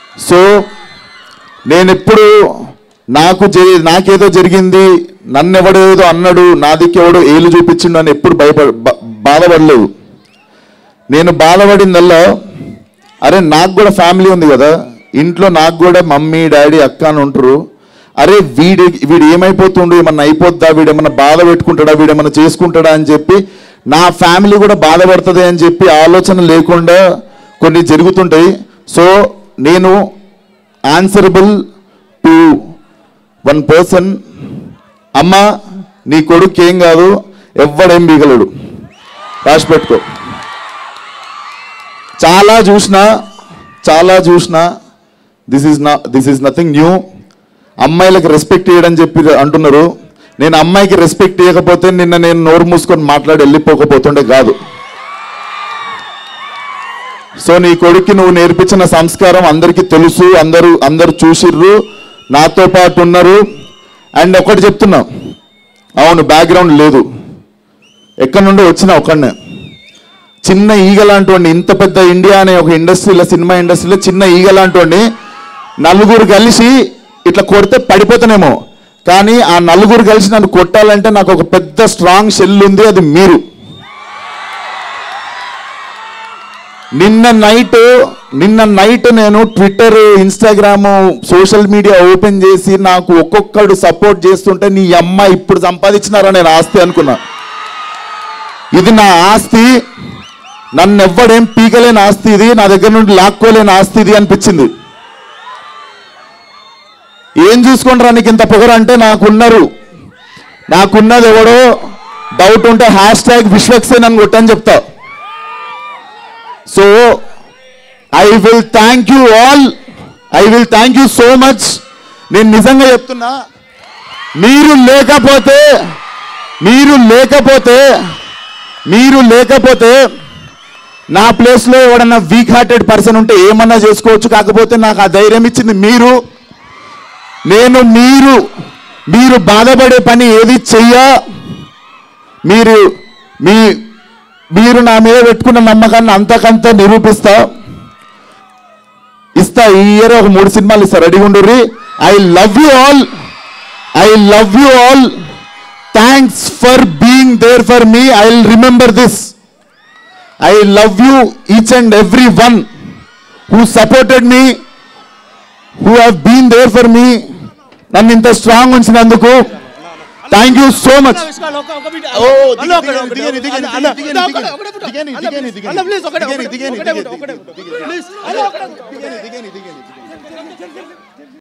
So నేను ఎప్పుడు నాకు జరి నాకేదో జరిగింది నన్ను ఎవడేదో అన్నాడు నా దిక్కెవడో ఏలు చూపించిండు అని ఎప్పుడు భయపడ బ- బాధపడలేదు నేను బాధపడిందల్లా అరే నాకు కూడా ఫ్యామిలీ ఉంది కదా ఇంట్లో నాకు కూడా మమ్మీ డాడీ అక్క అని ఉంటారు అరే వీడి వీడు ఏమైపోతుండు ఏమన్నా అయిపోద్దా వీడు ఏమన్నా బాధ పెట్టుకుంటాడా వీడు ఏమన్నా చేసుకుంటాడా అని చెప్పి నా ఫ్యామిలీ కూడా బాధపడుతుంది అని చెప్పి ఆలోచన లేకుండా కొన్ని జరుగుతుంటాయి సో నేను ఆన్సరబుల్ టు వన్ పర్సన్ అమ్మ నీ కొడుకు ఏం కాదు ఎవ్వడేం బీగలడు రాసి పెట్టుకో చాలా చూసిన చాలా చూసిన దిస్ ఈజ్ నా దిస్ ఈజ్ నథింగ్ న్యూ అమ్మాయిలకు రెస్పెక్ట్ ఇవ్వడం చెప్పి అంటున్నారు నేను అమ్మాయికి రెస్పెక్ట్ ఇవ్వకపోతే నిన్న నేను నోరు మూసుకొని మాట్లాడి వెళ్ళిపోకపోతుండే కాదు సో నీ కొడుక్కి నువ్వు నేర్పించిన సంస్కారం అందరికీ తెలుసు అందరూ అందరు చూసిర్రు నాతో పాటు ఉన్నారు అండ్ ఒకటి చెప్తున్నా అవును బ్యాక్గ్రౌండ్ లేదు ఎక్కడి నుండి వచ్చిన ఒక్కడనే చిన్న ఈగ లాంటి ఇంత పెద్ద ఇండియా అనే ఒక ఇండస్ట్రీలో సినిమా ఇండస్ట్రీలో చిన్న ఈగ లాంటి నలుగురు కలిసి ఇట్లా కొడితే పడిపోతానేమో కానీ ఆ నలుగురు కలిసి నన్ను కొట్టాలంటే నాకు ఒక పెద్ద స్ట్రాంగ్ షెల్ ఉంది అది మీరు నిన్న నైట్ నిన్న నైట్ నేను Twitter Instagram social media open చేసి నాకు ఒక్కొక్కడు సపోర్ట్ చేస్తుంటే నీ అమ్మ ఇప్పుడు సంపాదించినారా నేను ఆస్తి అనుకున్నా ఇది నా ఆస్తి నన్ను ఎవ్వడేం పీకలేని ఆస్తి ఇది నా దగ్గర నుండి లాక్కోలేని ఆస్తి ఇది అనిపించింది ఏం చూసుకుంటారా నీకు ఇంత పొగరు అంటే నాకున్నారు నాకున్నది ఎవడో డౌట్ ఉంటే హ్యాష్ ట్యాగ్ విశ్వక్సేన్ అని కొట్టని చెప్తా so I will thank you all I will thank you so much నేను నిజంగా చెప్తున్నా మీరు లేకపోతే మీరు లేకపోతే మీరు లేకపోతే నా ప్లేస్లో ఎవడన్నా వీక్ హార్టెడ్ పర్సన్ ఉంటే ఏమన్నా చేసుకోవచ్చు కాకపోతే నాకు ఆ ధైర్యం ఇచ్చింది మీరు నేను మీరు మీరు బాధపడే పని ఏది చెయ్య మీరు మీ మీరు నా మీద పెట్టుకున్న నమ్మకాన్ని అంతకంత నిరూపిస్తా ఇస్తా ఈ ఇయర్ ఒక మూడు సినిమాలు ఇస్తా రెడీ ఉండుర్రి I love you all I love you all thanks for being there for me I will remember this I love you each and every one who supported me who have been there for me నన్ను ఇంత strong ఉంచినందుకు thank you so much ఓ, అన్న, ఒకటి, దిగని, ఒకటి, దిగని, దిగని, అన్న, దిగని, అన్న, దిగని, ఒకటే పుట్టు. దిగని, అన్న, దిగని, please, దిగని. అన్న, please, ఒకటే, దిగని, ఒకటే, దిగని, ఒకటే దిగని, పుట్టు, ఒకటే దిగని, పుట్టు. దిగని. Please, అన్న, ఒకటే. దిగని, దిగని, దిగని, దిగని.